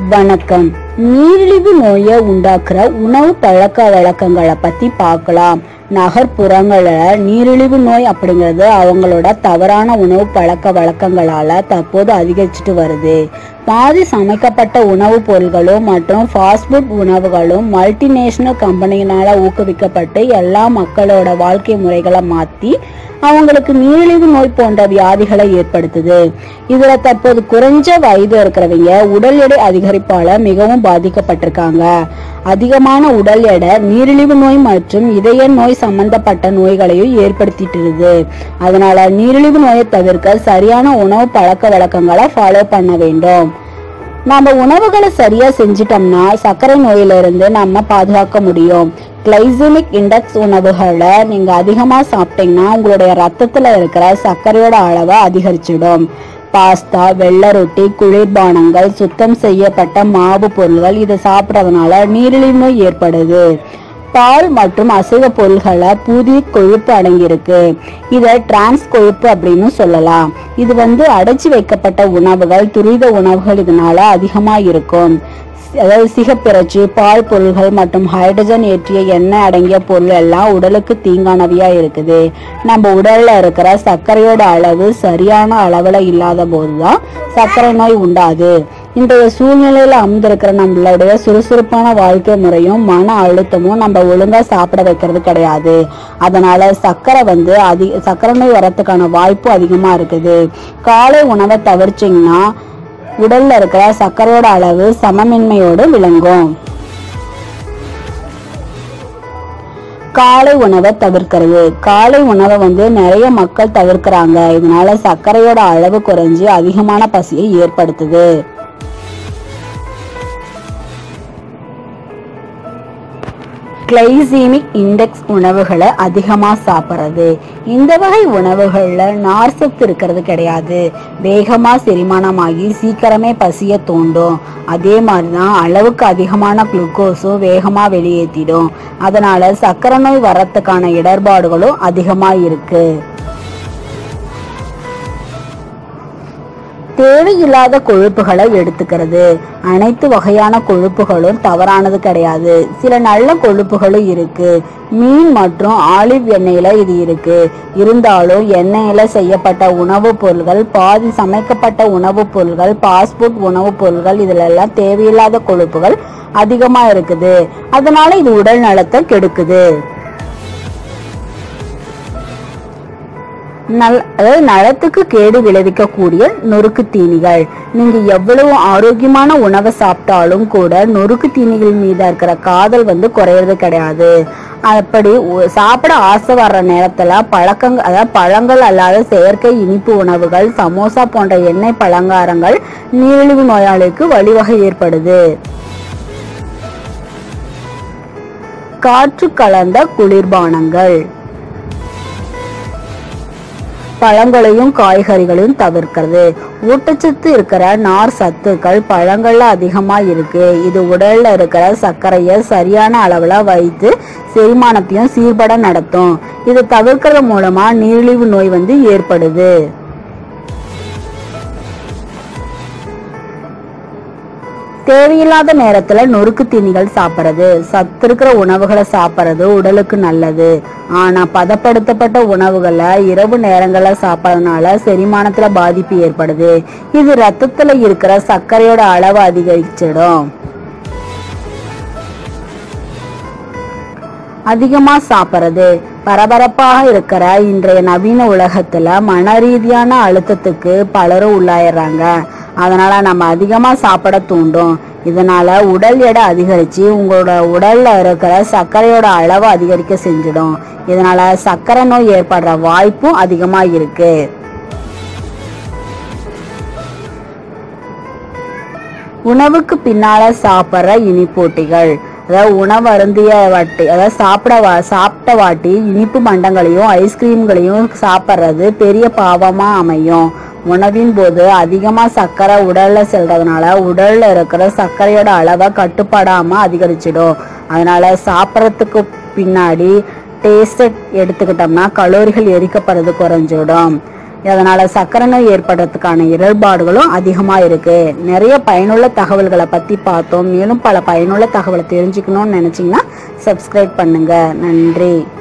வணக்கம் நீரிழிவு நோயை உண்டாக்குற உணவு பழக்க வழக்கங்களை பத்தி பார்க்கலாம் நகர்ப்புறங்கள நீரிழிவு நோய் அப்படிங்கிறது அவங்களோட தவறான உணவு பழக்க வழக்கங்களால தற்போது அதிகரிச்சுட்டு வருது பாதி சமைக்கப்பட்ட உணவுப் பொருள்களும் மற்றும் ஃபாஸ்ட் ஃபுட் உணவுகளும் மல்டிநேஷனல் கம்பெனிகளால ஊக்குவிக்கப்பட்டு எல்லா மக்களோட வாழ்க்கை முறைகளை மாத்தி அவங்களுக்கு நீரிழிவு நோய் போன்ற வியாதிகளை ஏற்படுத்துது இதுல தற்போது குறைஞ்ச வயது இருக்கிறவங்க உடல் எடை அதிகரிப்பால மிகவும் பாதிக்கப்பட்டிருக்காங்க அதிகமான உடல் எடை நீரிழிவு நோய் மற்றும் இதய நோய் சம்பந்தப்பட்ட நோய்களையும் ஏற்படுத்திட்டுருது அதனால நீரிழிவு நோயை தவிர்க்க சரியான உணவு பழக்க வழக்கங்களை ஃபாலோ பண்ண வேண்டும் நம்ம உணவுகளை சரியா செஞ்சிட்டோம்னா சர்க்கரை நோயிலிருந்து நம்ம பாதுகாக்க முடியும் கிளைசமிக் இண்டெக்ஸ் உணவுகளை நீங்க அதிகமா சாப்பிட்டீங்கன்னா உங்களுடைய ரத்தத்துல இருக்கிற சர்க்கரையோட அளவை அதிகரிச்சிடும் பாஸ்தா வெள்ளை ரொட்டி குளிர்பானங்கள் சுத்தம் செய்யப்பட்ட மாவு பொருள்கள் இதை சாப்பிட்றதுனால நீரிழிவு நோய் ஏற்படுது பால் மற்றும் அசைவ பொருள்களை புதிய கொழுப்பு அடங்கியிருக்கு இதை டிரான்ஸ் கொழுப்பு அப்படின்னு சொல்லலாம் இது வந்து அடைச்சி வைக்கப்பட்ட உணவுகள் துரித உணவுகள் இதனால அதிகமா இருக்கும் அதாவது சிகப்பிறச்சி பால் பொருள்கள் மற்றும் ஹைட்ரஜன் ஏற்றிய எண்ணெய் அடங்கிய பொருள் எல்லாம் உடலுக்கு தீங்கானவையா இருக்குது நம்ம உடல்ல இருக்கிற சர்க்கரையோட அளவு சரியான அளவுல இல்லாத போதுதான் சர்க்கரை நோய் உண்டாது இன்றைய சூழ்நிலையில அமர்ந்திருக்கிற நம்மளுடைய சுறுசுறுப்பான வாழ்க்கை முறையும் மன அழுத்தமும் நம்ம ஒழுங்கா சாப்பிட வைக்கிறது கிடையாது அதனால சர்க்கரை வந்து அதிக சர்க்கரை நோய் வரத்துக்கான வாய்ப்பு அதிகமா இருக்குது காலை உணவை தவிர்ச்சிங்கன்னா உடல்ல இருக்கிற சர்க்கரையோட அளவு சமமின்மையோடு விளங்கும் காலை உணவை தவிர்க்கிறது காலை உணவை வந்து நிறைய மக்கள் தவிர்க்கிறாங்க இதனால சர்க்கரையோட அளவு குறைஞ்சு அதிகமான பசியை ஏற்படுத்துது கிளைசீமிக் இண்டெக்ஸ் உணவுகளை அதிகமாக சாப்பிட்றது இந்த வகை உணவுகளில் நார்சத்து இருக்கிறது கிடையாது வேகமாக செரிமானமாகி சீக்கிரமே பசிய தூண்டும் அதே மாதிரி தான் அளவுக்கு அதிகமான குளுக்கோஸும் வேகமாக வெளியேற்றிடும் அதனால சர்க்கரை நோய் வரத்துக்கான இடர்பாடுகளும் அதிகமாக இருக்கு தேவையில்லாத கொழுப்புகளை எடுத்துக்கிறது அனைத்து வகையான கொழுப்புகளும் தவறானது கிடையாது சில நல்ல கொழுப்புகளும் இருக்கு மீன் மற்றும் ஆலிவ் எண்ணெயில இது இருக்கு இருந்தாலும் எண்ணெயில செய்யப்பட்ட உணவுப் பொருள்கள் பாதி சமைக்கப்பட்ட உணவுப் பொருள்கள் பாஸ்போர்ட் உணவுப் பொருள்கள் இதுல எல்லாம் தேவையில்லாத கொழுப்புகள் அதிகமா இருக்குது அதனால இது உடல் நலத்தை கெடுக்குது நல் அதாவது நலத்துக்கு கேடு விளைவிக்கக்கூடிய நொறுக்கு தீனிகள் நீங்க எவ்வளவு ஆரோக்கியமான உணவை சாப்பிட்டாலும் கூட நொறுக்கு தீனிகள் மீது இருக்கிற காதல் வந்து குறையறது கிடையாது அப்படி ஒ- சாப்பிட ஆசை வர்ற நேரத்துல பழக்கங்கள் அதாவது பழங்கள் அல்லாத செயற்கை இனிப்பு உணவுகள் சமோசா போன்ற எண்ணெய் பலகாரங்கள் நீரிழிவு நோயாளிக்கு வழிவகை ஏற்படுது காற்று கலந்த குளிர்பானங்கள் பழங்களையும் காய்கறிகளையும் தவிர்க்கிறது ஊட்டச்சத்து இருக்கிற நார் சத்துக்கள் பழங்கள்ல அதிகமா இருக்கு இது உடல்ல இருக்கிற சர்க்கரையை சரியான அளவுல வைத்து செரிமானத்தையும் சீர்பட நடத்தும் இது தவிர்க்கிறது மூலமா நீரிழிவு நோய் வந்து ஏற்படுது தேவையில்லாத நேரத்துல நொறுக்கு தீனிகள் சாப்பிட்றது சத்து இருக்கிற உணவுகளை சாப்பிட்றது உடலுக்கு நல்லது ஆனா பதப்படுத்தப்பட்ட உணவுகளை இரவு நேரங்கள்ல சாப்பிட்றதுனால செரிமானத்துல பாதிப்பு ஏற்படுது இது ரத்தத்துல இருக்கிற சர்க்கரையோட அளவு அதிகரிச்சிடும் அதிகமா சாப்பிட்றது பரபரப்பாக இருக்கிற இன்றைய நவீன உலகத்துல மன ரீதியான அழுத்தத்துக்கு பலரும் உள்ளாயிடுறாங்க அதனால நம்ம அதிகமா சாப்பிட தூண்டும் இதனால உடல் எடை அதிகரிச்சு உங்களோட உடல்ல இருக்கிற சர்க்கரையோட அளவு அதிகரிக்க செஞ்சிடும் இதனால சர்க்கரை நோய் ஏற்படுற வாய்ப்பும் அதிகமா இருக்கு உணவுக்கு பின்னால சாப்பிட்ற இனிப்பூட்டிகள் அதாவது உணவு அருந்திய வாட்டி அதாவது சாப்பிட வா சாப்பிட்ட வாட்டி இனிப்பு மண்டங்களையும் ஐஸ்கிரீம்களையும் சாப்பிட்றது பெரிய பாவமா அமையும் உணவின் போது அதிகமா சர்க்கரை உடல்ல செல்றதுனால உடல்ல இருக்கிற சர்க்கரையோட அளவை கட்டுப்படாம அதிகரிச்சிடும் அதனால சாப்பிட்றதுக்கு பின்னாடி டேஸ்ட் எடுத்துக்கிட்டோம்னா கலோரிகள் எரிக்கப்படுறது குறைஞ்சிடும் அதனால சர்க்கரை நோய் ஏற்படுறதுக்கான இடர்பாடுகளும் அதிகமா இருக்கு நிறைய பயனுள்ள தகவல்களை பத்தி பார்த்தோம் மேலும் பல பயனுள்ள தகவலை தெரிஞ்சுக்கணும்னு நினைச்சீங்கன்னா சப்ஸ்கிரைப் பண்ணுங்க நன்றி